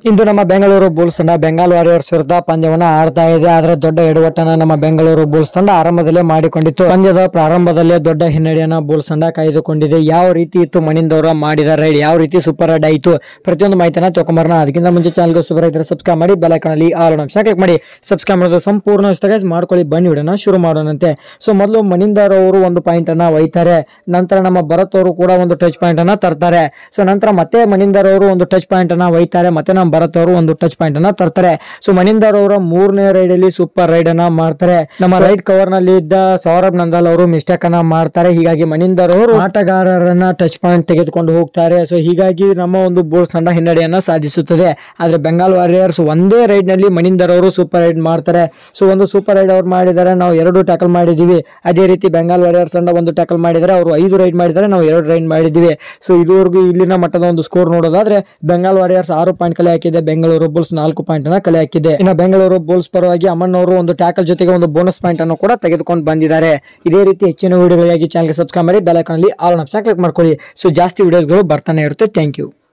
ಇಂದು ನಮ್ಮ ಬೆಂಗಳೂರು ಬುಲ್ಸ್ ತಂಡ ಬೆಂಗಾಲ್ ವಾರಿಯರ್ಸ್ ವಿರುದ್ಧ ಪಂದ್ಯವನ್ನ ಆಡ್ತಾ ಇದೆ ಆದ್ರೆ ದೊಡ್ಡ ಎಡವಟ್ಟನ್ನ ನಮ್ಮ ಬೆಂಗಳೂರು ಬುಲ್ಸ್ ತಂಡ ಆರಂಭದಲ್ಲೇ ಮಾಡಿಕೊಂಡಿತ್ತು ಪಂದ್ಯದ ಪ್ರಾರಂಭದಲ್ಲೇ ದೊಡ್ಡ ಹಿನ್ನಡೆಯನ್ನ ಬುಲ್ಸ್ ತಂಡ ಕಾಯ್ದುಕೊಂಡಿದೆ ಯಾವ ರೀತಿ ಇತ್ತು ಮಣಿಂದವರ ಮಾಡಿದ ರೈಡ್ ಯಾವ ರೀತಿ ಸೂಪರ್ ರೈಡ್ ಆಯಿತು ಪ್ರತಿಯೊಂದು ಮಾಹಿತಿನ ತಗೊಂಬರೋಣ ಅದಕ್ಕಿಂತ ಮುಂಚೆ ಚಾನಲ್ಗೆ ಸೂಪರ್ ಇದ್ರೆ ಸಬ್ಸ್ಕ್ರೈಬ್ ಮಾಡಿ ಬೆಲ್ ಅಲ್ಲಿ ಆಲ್ ಆಪ್ಷನ್ ಕ್ಲಿಕ್ ಮಾಡಿ ಸಬ್ಸ್ಕ್ರೈಬ್ ಮಾಡೋದು ಸಂಪೂರ್ಣ ಇಷ್ಟ guys. ಮಾಡ್ಕೊಳ್ಳಿ ಬನ್ನಿ ವಿಡಿಯೋನ ಶುರು ಮಾಡೋಣಂತೆ ಸೊ ಮೊದಲು ಮಣಿಂದರ್ ಅವರು ಒಂದು ಪಾಯಿಂಟ್ ಅನ್ನ ಒಯ್ತಾರೆ ನಂತರ ನಮ್ಮ ಭರತ್ ಅವರು ಕೂಡ ಒಂದು ಟಚ್ ಪಾಯಿಂಟ್ ಅನ್ನ ತರ್ತಾರೆ ಸೊ ನಂತರ ಮತ್ತೆ ಮಣಿಂದರ್ ಅವರು ಒಂದು ಟಚ್ ಪಾಯಿಂಟ್ ಅನ್ನ ಒಯ್ತಾರೆ ಮತ್ತೆ ನಮ್ಮ ಭರತ್ ಅವರು ಒಂದು ಟಚ್ ಪಾಯಿಂಟ್ ಅನ್ನ ತರ್ತಾರೆ ಸೊ ಮಣಿಂದರ್ ಅವರ ಮೂರನೇ ರೈಡ್ ಅಲ್ಲಿ ಸೂಪರ್ ರೈಡ್ ಅನ್ನ ಮಾಡ್ತಾರೆ ನಮ್ಮ ರೈಡ್ ಕವರ್ ನಲ್ಲಿ ಇದ್ದ ಸೌರಭ್ ನಂದಾಲ್ ಅವರು ಮಿಸ್ಟೇಕ್ ಅನ್ನ ಮಾಡ್ತಾರೆ ಹೀಗಾಗಿ ಮಣಿಂದರ್ ಅವರು ಆಟಗಾರರನ್ನ ಟಚ್ ಪಾಯಿಂಟ್ ತೆಗೆದುಕೊಂಡು ಹೋಗ್ತಾರೆ ಸೊ ಹೀಗಾಗಿ ನಮ್ಮ ಒಂದು ಬೋಲ್ಸ್ ತಂಡ ಹಿನ್ನಡೆಯನ್ನ ಸಾಧಿಸುತ್ತದೆ ಆದ್ರೆ ಬೆಂಗಾಲ್ ವಾರಿಯರ್ಸ್ ಒಂದೇ ರೈಡ್ ನಲ್ಲಿ ಮಣಿಂದರ್ ಅವರು ಸೂಪರ್ ರೈಡ್ ಮಾಡ್ತಾರೆ ಸೊ ಒಂದು ಸೂಪರ್ ರೈಡ್ ಅವ್ರು ಮಾಡಿದ್ದಾರೆ ನಾವು ಎರಡು ಟ್ಯಾಕಲ್ ಮಾಡಿದೀವಿ ಅದೇ ರೀತಿ ಬೆಂಗಾಲ್ ವಾರಿಯರ್ಸ್ ತಂಡ ಒಂದು ಟ್ಯಾಕಲ್ ಮಾಡಿದ್ದಾರೆ ಅವರು ಐದು ರೈಡ್ ಮಾಡಿದ್ದಾರೆ ನಾವು ಎರಡು ರೈಡ್ ಮಾಡಿದ್ದೀವಿ ಸೊ ಇದುವರೆಗೂ ಇಲ್ಲಿನ ಮಟ್ಟದ ಒಂದು ಸ್ಕೋರ್ ನೋಡೋದಾದ್ರೆ ಬೆಂಗಾಲ್ ವಾರಿಯರ್ಸ್ ಆರು ಪಾಯಿಂಟ್ ಕಲೆ ಹಾಕಿದೆ ಬೆಂಗಳೂರು ಬುಲ್ಸ್ ನಾಲ್ಕು ಪಾಯಿಂಟ್ ಅನ್ನ ಕಲೆ ಹಾಕಿದೆ ಇನ್ನು ಬೆಂಗಳೂರು ಬುಲ್ಸ್ ಪರವಾಗಿ ಅಮನ್ ಅವರು ಒಂದು ಟ್ಯಾಕಲ್ ಜೊತೆಗೆ ಒಂದು ಬೋನಸ್ ಪಾಯಿಂಟ್ ಅನ್ನು ಕೂಡ ತೆಗೆದುಕೊಂಡು ಬಂದಿದ್ದಾರೆ ಇದೇ ರೀತಿ ಹೆಚ್ಚಿನ ವಿಡಿಯೋಗಳಿಗಾಗಿ ಚಾನಲ್ಗೆ ಸಬ್ಸ್ಕ್ರೈಬ್ ಮಾಡಿ ಬೆಲ್ ಐಕಾನ್ ಅಲ್ಲಿ ಆಲ್ ಆಪ್ಷನ್ ಕ್ಲಿಕ್ ಮಾಡ್ಕೊಳ್ಳಿ ಸೊ ಜಾಸ್ತಿ ವಿಡಿಯೋಸ್ಗಳು ಬರ್ತಾನೆ ಇರುತ್ತೆ ಥ್ಯಾಂಕ್ ಯು